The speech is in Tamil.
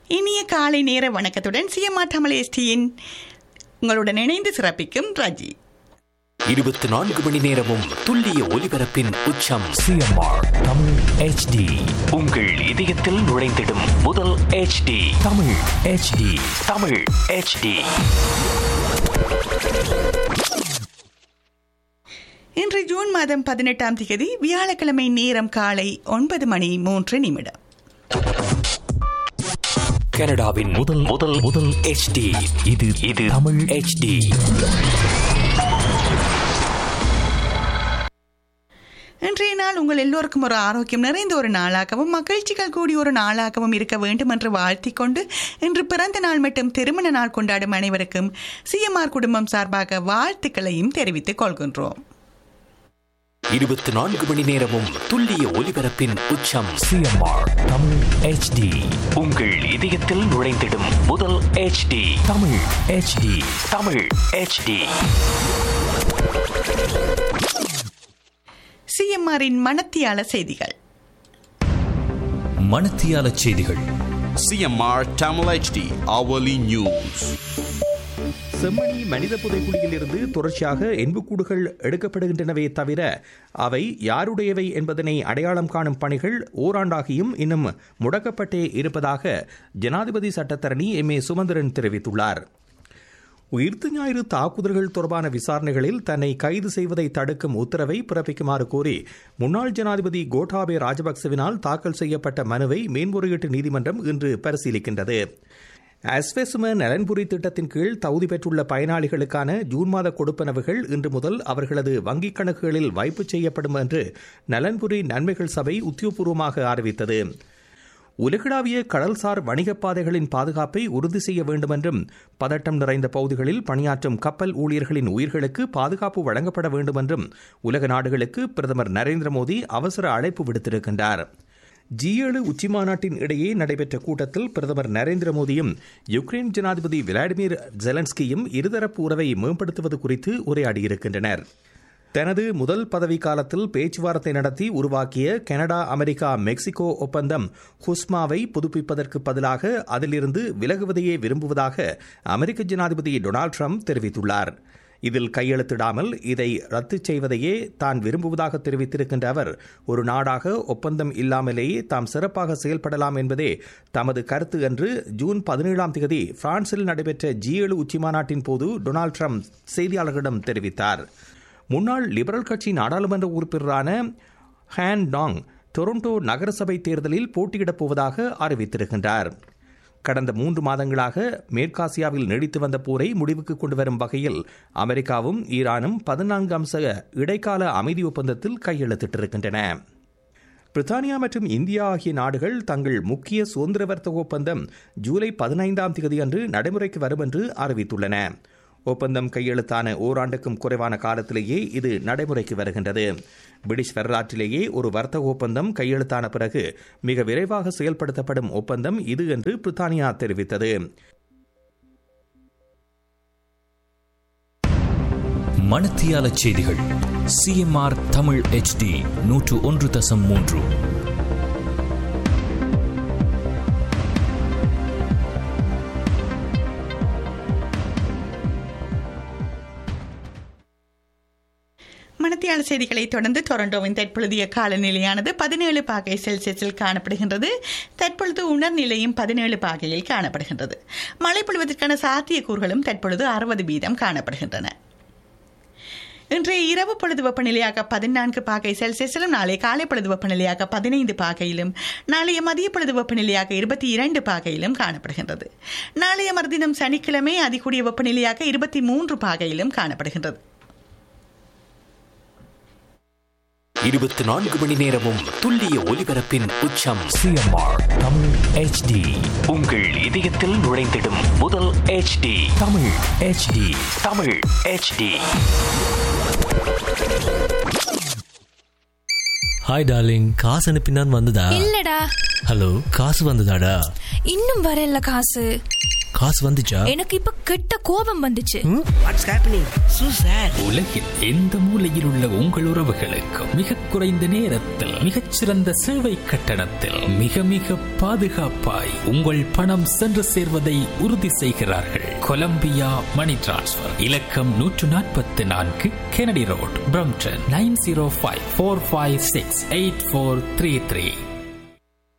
இனிய காலை நேர வணக்கத்துடன் சிஎம்ஆர் தமிழ் எஸ்டியின் உங்களுடன் இணைந்து சிறப்பிக்கும் ரஜி இருபத்தி நான்கு மணி நேரமும் துல்லிய ஒலிபரப்பின் உச்சம் சிஎம்ஆர் தமிழ் ஹெச்டி உங்கள் இதயத்தில் நுழைந்திடும் முதல் HD Tamil HD Tamil HD இன்று ஜூன் மாதம் பதினெட்டாம் தேதி வியாழக்கிழமை நேரம் காலை ஒன்பது மணி மூன்று நிமிடம் கனடாவின் முதல் முதல் முதல் HD இது இது தமிழ் HD இன்றைய நாள் உங்கள் எல்லோருக்கும் ஒரு ஆரோக்கியம் நிறைந்த ஒரு நாளாகவும் மகிழ்ச்சிகள் கூடிய ஒரு நாளாகவும் இருக்க வேண்டும் என்று வாழ்த்திக் கொண்டு இன்று பிறந்த நாள் மற்றும் திருமண நாள் கொண்டாடும் அனைவருக்கும் சிஎம்ஆர் குடும்பம் சார்பாக வாழ்த்துக்களையும் தெரிவித்துக் கொள்கின்றோம் இருபத்தி நான்கு மணி நேரமும் துல்லிய ஒலிபரப்பின் உச்சம் சிஎம்ஆர் தமிழ் ஹெச்டி உங்கள் இதயத்தில் நுழைந்திடும் முதல் HD Tamil HD Tamil HD சிஎம்ஆரின் மனத்தியால செய்திகள் மணத்தியால செய்திகள் CMR Tamil HD hourly news. Chemmani மனித புதைக்குழியில் இருந்து தொடர்ச்சியாக எண்புக்கூடுகள் எடுக்கப்படுகின்றனவே தவிர அவை யாருடையவை என்பதனை அடையாளம் காணும் பணிகள் ஓராண்டாகியும் இன்னும் முடக்கப்பட்டே இருப்பதாக ஜனாதிபதி சட்டத்தரணி எம் ஏ சுமந்திரன் தெரிவித்துள்ளார் உயிர்த்து ஞாயிறு தாக்குதல்கள் தொடர்பான விசாரணைகளில் தன்னை கைது செய்வதை தடுக்கும் உத்தரவை பிறப்பிக்குமாறு கோரி முன்னாள் ஜனாதிபதி கோட்டாபே ராஜபக்சவினால் தாக்கல் செய்யப்பட்ட மனுவை மேன்முறையீட்டு நீதிமன்றம் இன்று பரிசீலிக்கின்றது அஸ்வெசும நலன்புரி திட்டத்தின் கீழ் தகுதி பெற்றுள்ள பயனாளிகளுக்கான ஜூன் மாத கொடுப்பனவுகள் இன்று முதல் அவர்களது வங்கிக் கணக்குகளில் வைப்பு செய்யப்படும் என்று நலன்புரி நன்மைகள் சபை உத்தியோகபூர்வமாக அறிவித்தது உலகளாவிய கடல்சார் வணிகப் பாதைகளின் பாதுகாப்பை உறுதி செய்ய வேண்டும் என்றும் பதட்டம் நிறைந்த பகுதிகளில் பணியாற்றும் கப்பல் ஊழியர்களின் உயிர்களுக்கு பாதுகாப்பு வழங்கப்பட வேண்டும் என்றும் உலக நாடுகளுக்கு பிரதமர் நரேந்திர மோடி அவசர அழைப்பு விடுத்திருக்கின்றார் ஜி ஏழு உச்சிமாநாட்டின் இடையே நடைபெற்ற கூட்டத்தில் பிரதமர் நரேந்திர மோடியும் யுக்ரைன் ஜனாதிபதி விளாடிமிர் ஜெலன்ஸ்கியும் இருதரப்பு உறவை மேம்படுத்துவது குறித்து உரையாடியிருக்கின்றனர் தனது முதல் பதவி காலத்தில் பேச்சுவார்த்தை நடத்தி உருவாக்கிய கனடா அமெரிக்கா மெக்சிகோ ஒப்பந்தம் ஹுஸ்மாவை புதுப்பிப்பதற்கு பதிலாக அதிலிருந்து விலகுவதையே விரும்புவதாக அமெரிக்க ஜனாதிபதி டொனால்டு ட்ரம்ப் தெரிவித்துள்ளார் இதில் கையெழுத்திடாமல் இதை ரத்து செய்வதையே தான் விரும்புவதாக தெரிவித்திருக்கின்ற அவர் ஒரு நாடாக ஒப்பந்தம் இல்லாமலேயே தாம் சிறப்பாக செயல்படலாம் என்பதே தமது கருத்து என்று ஜூன் பதினேழாம் தேதி பிரான்சில் நடைபெற்ற ஜி ஏழு உச்சிமாநாட்டின் போது டொனால்டு ட்ரம்ப் செய்தியாளர்களிடம் தெரிவித்தார் முன்னாள் லிபரல் கட்சி நாடாளுமன்ற உறுப்பினரான ஹேன் டாங் டொரண்டோ நகரசபை தேர்தலில் போட்டியிடப் போவதாக அறிவித்திருக்கின்றார் கடந்த மூன்று மாதங்களாக மேற்காசியாவில் நீடித்து வந்த போரை முடிவுக்கு கொண்டு வரும் வகையில் அமெரிக்காவும் ஈரானும் பதினான்கு அம்ச இடைக்கால அமைதி ஒப்பந்தத்தில் கையெழுத்திட்டிருக்கின்றன பிரித்தானியா மற்றும் இந்தியா ஆகிய நாடுகள் தங்கள் முக்கிய சுதந்திர வர்த்தக ஒப்பந்தம் ஜூலை பதினைந்தாம் தேதி அன்று நடைமுறைக்கு வரும் என்று அறிவித்துள்ளன ஒப்பந்தம் கையெழுத்தான ஓராண்டுக்கும் குறைவான காலத்திலேயே இது நடைமுறைக்கு வருகின்றது பிரிட்டிஷ் வரலாற்றிலேயே ஒரு வர்த்தக ஒப்பந்தம் கையெழுத்தான பிறகு மிக விரைவாக செயல்படுத்தப்படும் ஒப்பந்தம் இது என்று பிரித்தானியா தெரிவித்தது மணத்தியால செய்திகள் சிஎம்ஆர் தமிழ் ஹெச்டி நூற்று ஒன்று தசம் மூன்று மணத்தியால செய்திகளை தொடர்ந்து டொரண்டோவின் தற்பொழுதைய காலநிலையானது பதினேழு பாகை செல்சியஸில் காணப்படுகின்றது தற்பொழுது உணர்நிலையும் பதினேழு பாகையில் காணப்படுகின்றது மழை பொழிவதற்கான சாத்தியக்கூறுகளும் தற்பொழுது அறுபது வீதம் காணப்படுகின்றன இன்றைய இரவு பொழுது வெப்பநிலையாக பதினான்கு பாகை செல்சியஸிலும் நாளை காலை பொழுது வெப்பநிலையாக பதினைந்து பாகையிலும் நாளைய மதிய பொழுது வெப்பநிலையாக இருபத்தி இரண்டு பாகையிலும் காணப்படுகின்றது நாளைய மறுதினம் சனிக்கிழமை அதிகூடிய வெப்பநிலையாக இருபத்தி மூன்று பாகையிலும் காணப்படுகின்றது இருபத்தி நான்கு மணி நேரமும் துல்லிய ஒலிபரப்பின் உச்சம் சிஎம்ஆர் தமிழ் ஹெச்டி உங்கள் இதயத்தில் நுழைந்திடும் முதல் HD Tamil HD Tamil HD hi darling காசு அனுப்பினான் வந்ததா இல்லடா ஹலோ காசு வந்ததாடா இன்னும் வரல காசு காசு வந்துச்சா எனக்கு இப்ப கெட்ட கோபம் வந்துச்சு வாட்ஸ் ஹேப்பனிங் சூ சார் உலகில் எந்த மூலையில் உள்ள உங்கள் உறவுகளுக்கு மிக குறைந்த நேரத்தில் மிகச்சிறந்த சேவை கட்டணத்தில் மிக மிக பாதுகாப்பாய் உங்கள் பணம் சென்று சேர்வதை உறுதி செய்கிறார்கள் கொலம்பியா மணி டிரான்ஸ்ஃபர் இலக்கம் நூற்று நாற்பத்தி நான்கு Kennedy road Brampton nine zero five four five six eight four three three